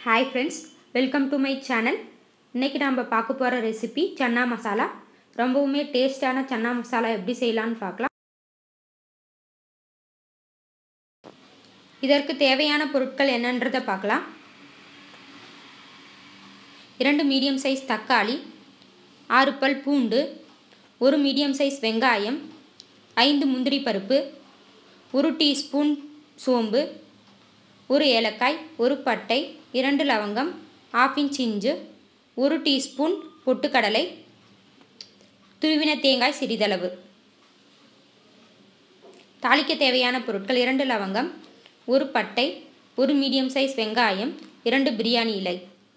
hi friends welcome to my channel இன்றைக்கி நம்ம பார்க்க போகிற ரெசிபி சன்னா மசாலா ரொம்பவுமே டேஸ்டான சன்னா மசாலா எப்படி செய்யலான்னு பார்க்கலாம் இதற்கு தேவையான பொருட்கள் என்னன்றதை பார்க்கலாம் இரண்டு மீடியம் சைஸ் தக்காளி ஆறு பல் பூண்டு ஒரு மீடியம் சைஸ் வெங்காயம் ஐந்து முந்திரி பருப்பு ஒரு டீஸ்பூன் சோம்பு ஒரு ஏலக்காய் ஒரு பட்டை இரண்டு லவங்கம் ஆஃப் இன்ச் இஞ்சு ஒரு டீஸ்பூன் பொட்டுக்கடலை துருவின தேங்காய் சிறிதளவு தாளிக்க தேவையான பொருட்கள் இரண்டு லவங்கம் ஒரு பட்டை ஒரு மீடியம் சைஸ் வெங்காயம் இரண்டு பிரியாணி இலை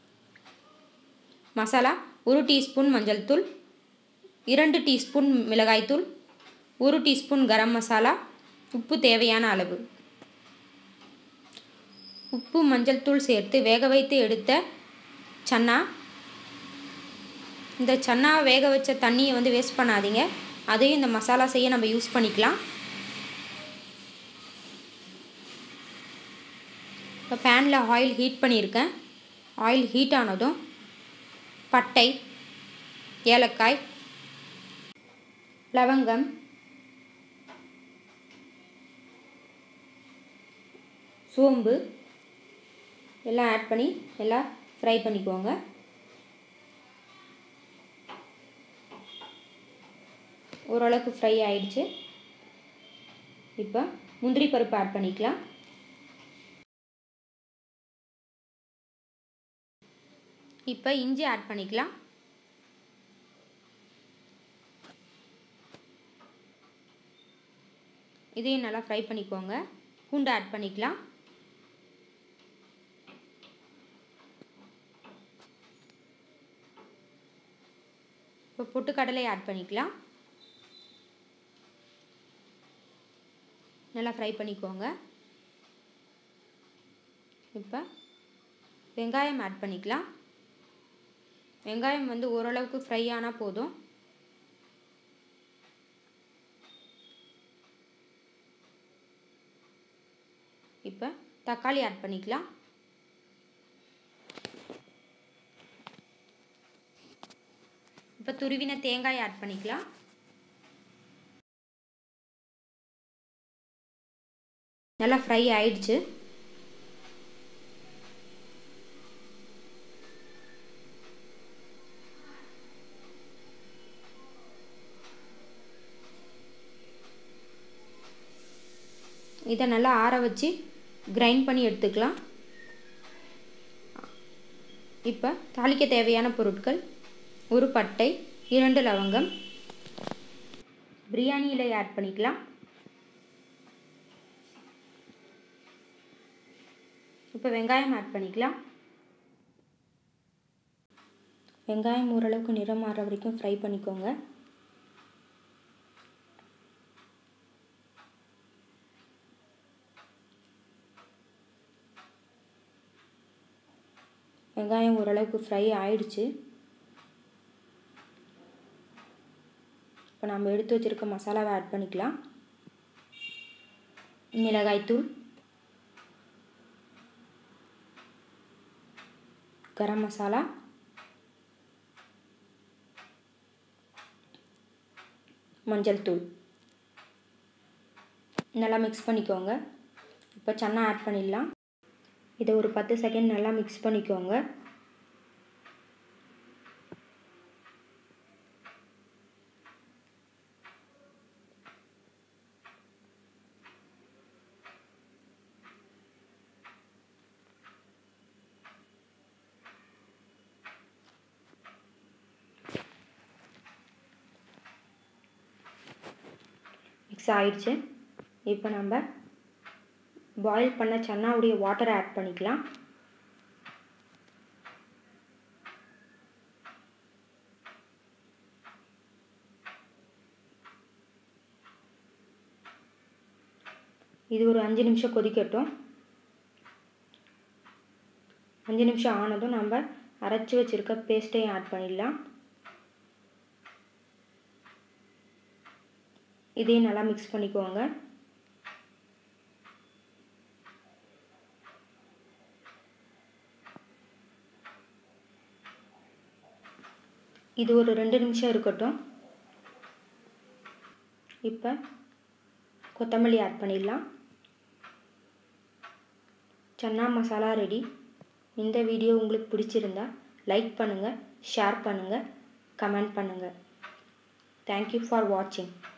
மசாலா ஒரு டீஸ்பூன் மஞ்சள் தூள் இரண்டு டீஸ்பூன் மிளகாய்த்தூள் ஒரு டீஸ்பூன் கரம் மசாலா உப்பு தேவையான அளவு உப்பு மஞ்சள் தூள் சேர்த்து வேக வைத்து எடுத்த சன்னா இந்த சன்னா வேக வச்ச தண்ணியை வந்து வேஸ்ட் பண்ணாதீங்க அதையும் இந்த மசாலா செய்ய நம்ம யூஸ் பண்ணிக்கலாம் இப்போ பேனில் ஆயில் ஹீட் பண்ணியிருக்கேன் ஆயில் ஹீட் ஆனதும் பட்டை ஏலக்காய் லவங்கம் சோம்பு எல்லாம் ஆட் பண்ணி எல்லாம் ஃப்ரை பண்ணிக்கோங்க ஓரளவுக்கு ஃப்ரை ஆயிடுச்சு இப்போ முந்திரி பருப்பு ஆட் பண்ணிக்கலாம் இப்போ இஞ்சி ஆட் பண்ணிக்கலாம் இதையும் நல்லா ஃப்ரை பண்ணிக்கோங்க பூண்டு ஆட் பண்ணிக்கலாம் இப்போ பொட்டுக்கடலை ஆட் பண்ணிக்கலாம் நல்லா ஃப்ரை பண்ணிக்கோங்க இப்போ வெங்காயம் ஆட் பண்ணிக்கலாம் வெங்காயம் வந்து ஓரளவுக்கு ஃப்ரை ஆனால் போதும் இப்போ தக்காளி ஆட் பண்ணிக்கலாம் இப்போ துருவின தேங்காய் ஆட் பண்ணிக்கலாம் நல்லா ஃப்ரை ஆயிடுச்சு இதை நல்லா ஆற வச்சு கிரைண்ட் பண்ணி எடுத்துக்கலாம் இப்போ தாளிக்க தேவையான பொருட்கள் ஒரு பட்டை இரண்டு லவங்கம் பிரியாணி இலை ஆட் பண்ணிக்கலாம் இப்போ வெங்காயம் ஆட் பண்ணிக்கலாம் வெங்காயம் ஓரளவுக்கு நிறம் மாற வரைக்கும் ஃப்ரை பண்ணிக்கோங்க வெங்காயம் ஓரளவுக்கு ஃப்ரை ஆயிடுச்சு இப்போ நம்ம எடுத்து வச்சுருக்க மசாலாவை ஆட் பண்ணிக்கலாம் மிளகாய்த்தூள் கரம் மசாலா மஞ்சள் தூள் நல்லா மிக்ஸ் பண்ணிக்கோங்க இப்போ சன்னா ஆட் பண்ணிடலாம் இதை ஒரு பத்து செகண்ட் நல்லா மிக்ஸ் பண்ணிக்கோங்க மிக்ஸ் ஆயிடுச்சு இப்போ நம்ம பாயில் பண்ண சன்னாவுடைய வாட்டரை ஆட் பண்ணிக்கலாம் இது ஒரு அஞ்சு நிமிஷம் கொதிக்கட்டும் அஞ்சு நிமிஷம் ஆனதும் நம்ம அரைச்சி வச்சுருக்க பேஸ்ட்டையும் ஆட் பண்ணிடலாம் இதையும் நல்லா மிக்ஸ் பண்ணிக்கோங்க இது ஒரு ரெண்டு நிமிஷம் இருக்கட்டும் இப்போ கொத்தமல்லி ஆட் பண்ணிடலாம் சன்னா மசாலா ரெடி இந்த வீடியோ உங்களுக்கு பிடிச்சிருந்தா லைக் பண்ணுங்கள் ஷேர் பண்ணுங்கள் கமெண்ட் பண்ணுங்கள் தேங்க்யூ ஃபார் வாட்சிங்